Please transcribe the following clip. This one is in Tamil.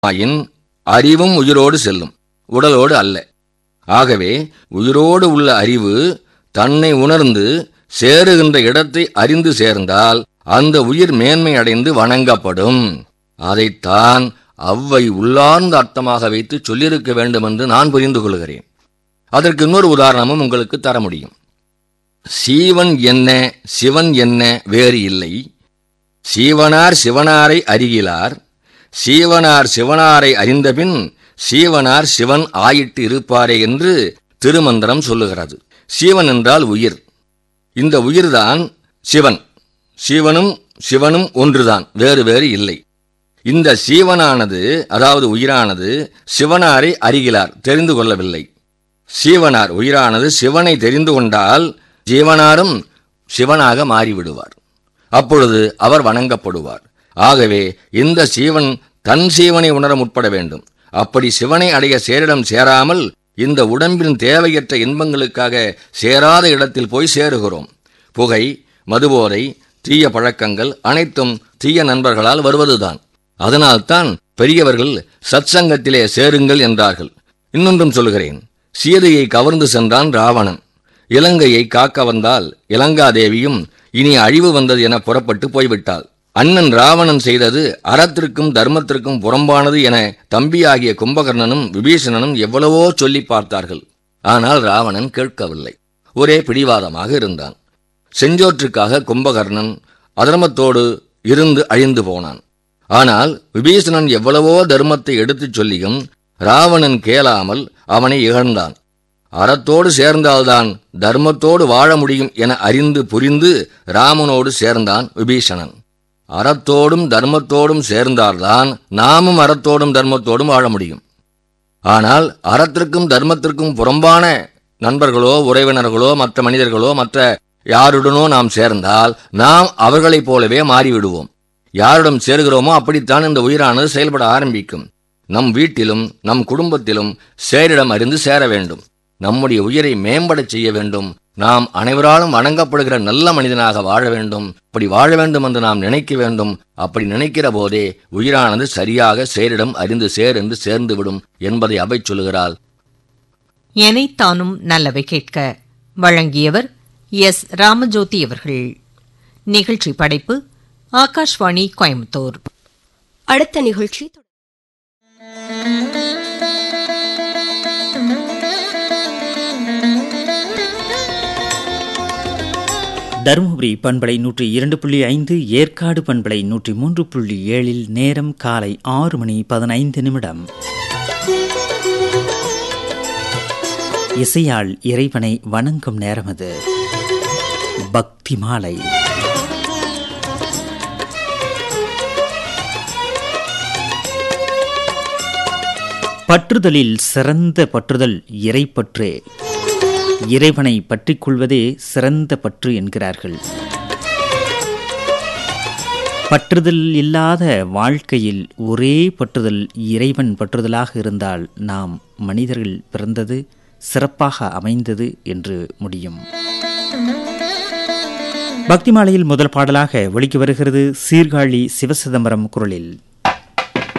ஆயின் அறிவும் உயிரோடு செல்லும் உடலோடு அல்ல ஆகவே உயிரோடு உள்ள அறிவு தன்னை உணர்ந்து சேருகின்ற இடத்தை அறிந்து சேர்ந்தால் அந்த உயிர் மேன்மை அடைந்து வணங்கப்படும் அதைத்தான் அவ்வை உள்ளார்ந்த அர்த்தமாக வைத்து சொல்லியிருக்க வேண்டும் என்று நான் புரிந்து கொள்கிறேன் அதற்கு இன்னொரு உதாரணமும் உங்களுக்கு தர முடியும் சீவன் என்ன சிவன் என்ன வேறு இல்லை சீவனார் சிவனாரை அறிகிலார் சீவனார் சிவனாரை அறிந்தபின் சீவனார் சிவன் ஆயிட்டு இருப்பாரே என்று திருமந்திரம் சொல்லுகிறது சீவன் என்றால் உயிர் இந்த உயிர்தான் சிவன் சிவனும் சிவனும் ஒன்றுதான் வேறு வேறு இல்லை இந்த சீவனானது அதாவது உயிரானது சிவனாரை அறிகிலார் தெரிந்து கொள்ளவில்லை சீவனார் உயிரானது சிவனை தெரிந்து கொண்டால் ஜீவனாரும் சிவனாக மாறிவிடுவார் அப்பொழுது அவர் வணங்கப்படுவார் ஆகவே இந்த சீவன் தன் சீவனை உணர முற்பட வேண்டும் அப்படி சிவனை அடைய சேரிடம் சேராமல் இந்த உடம்பின் தேவையற்ற இன்பங்களுக்காக சேராத இடத்தில் போய் சேருகிறோம் புகை மதுபோதை தீய பழக்கங்கள் அனைத்தும் தீய நண்பர்களால் வருவதுதான் அதனால்தான் பெரியவர்கள் சத்சங்கத்திலே சேருங்கள் என்றார்கள் இன்னொன்றும் சொல்கிறேன் சீதையை கவர்ந்து சென்றான் ராவணன் இலங்கையை காக்க வந்தால் இலங்காதேவியும் இனி அழிவு வந்தது என புறப்பட்டு போய்விட்டாள் அண்ணன் ராவணன் செய்தது அறத்திற்கும் தர்மத்திற்கும் புறம்பானது என தம்பியாகிய கும்பகர்ணனும் விபீஷணனும் எவ்வளவோ சொல்லி பார்த்தார்கள் ஆனால் ராவணன் கேட்கவில்லை ஒரே பிடிவாதமாக இருந்தான் செஞ்சோற்றுக்காக கும்பகர்ணன் அதர்மத்தோடு இருந்து அழிந்து போனான் ஆனால் விபீஷணன் எவ்வளவோ தர்மத்தை எடுத்துச் சொல்லியும் ராவணன் கேளாமல் அவனை இகழ்ந்தான் அறத்தோடு சேர்ந்தால்தான் தர்மத்தோடு வாழ முடியும் என அறிந்து புரிந்து ராமனோடு சேர்ந்தான் விபீஷணன் அறத்தோடும் தர்மத்தோடும் சேர்ந்தால்தான் நாமும் அறத்தோடும் தர்மத்தோடும் வாழ முடியும் ஆனால் அறத்திற்கும் தர்மத்திற்கும் புறம்பான நண்பர்களோ உறவினர்களோ மற்ற மனிதர்களோ மற்ற யாருடனோ நாம் சேர்ந்தால் நாம் அவர்களைப் போலவே மாறிவிடுவோம் யாரிடம் சேர்கிறோமோ அப்படித்தான் இந்த உயிரானது செயல்பட ஆரம்பிக்கும் நம் வீட்டிலும் நம் குடும்பத்திலும் சேரிடம் அறிந்து சேர வேண்டும் நம்முடைய உயிரை மேம்படச் செய்ய வேண்டும் நாம் அனைவராலும் வணங்கப்படுகிற நல்ல மனிதனாக வாழ வேண்டும் அப்படி வாழ வேண்டும் என்று நாம் நினைக்க வேண்டும் அப்படி நினைக்கிற போதே உயிரானது சரியாக சேரிடம் அறிந்து சேர் என்று சேர்ந்து விடும் என்பதை அவை சொல்லுகிறாள் எனைத்தானும் நல்லவை கேட்க வழங்கியவர் எஸ் ராமஜோதி அவர்கள் நிகழ்ச்சி படைப்பு ஆகாஷ்வாணி கோயம்புத்தூர் அடுத்த நிகழ்ச்சி தொட- தருமபுரி பண்பலை நூற்றி இரண்டு புள்ளி ஐந்து ஏற்காடு பண்பலை நூற்றி மூன்று புள்ளி ஏழில் நேரம் காலை ஆறு மணி பதினைந்து நிமிடம் இசையால் இறைவனை வணங்கும் நேரம் அது பக்தி மாலை பற்றுதலில் சிறந்த பற்றுதல் இறைப்பற்றே இறைவனை பற்றிக் கொள்வதே சிறந்த பற்று என்கிறார்கள் பற்றுதல் இல்லாத வாழ்க்கையில் ஒரே பற்றுதல் இறைவன் பற்றுதலாக இருந்தால் நாம் மனிதர்கள் பிறந்தது சிறப்பாக அமைந்தது என்று முடியும் பக்தி மாலையில் முதல் பாடலாக ஒலிக்கு வருகிறது சீர்காழி சிவசிதம்பரம் குரலில்